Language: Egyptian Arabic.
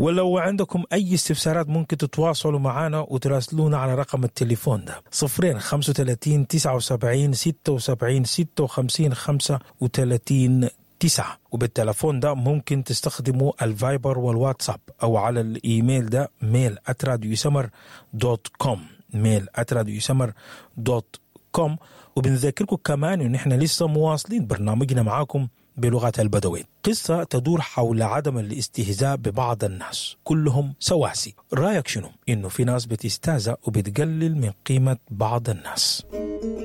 ولو عندكم أي استفسارات ممكن تتواصلوا معنا وتراسلونا على رقم التليفون ده صفرين خمسة وتلاتين تسعة وسبعين ستة وسبعين ستة وخمسين خمسة وتلاتين تسعة وبالتلفون ده ممكن تستخدموا الفايبر والواتساب أو على الإيميل ده ميل أتراديو سمر دوت كوم ميل أتراديو سمر دوت كوم وبنذكركم كمان إن إحنا لسه مواصلين برنامجنا معاكم بلغة البدوين قصة تدور حول عدم الاستهزاء ببعض الناس كلهم سواسي رأيك شنو؟ إنه في ناس بتستهزأ وبتقلل من قيمة بعض الناس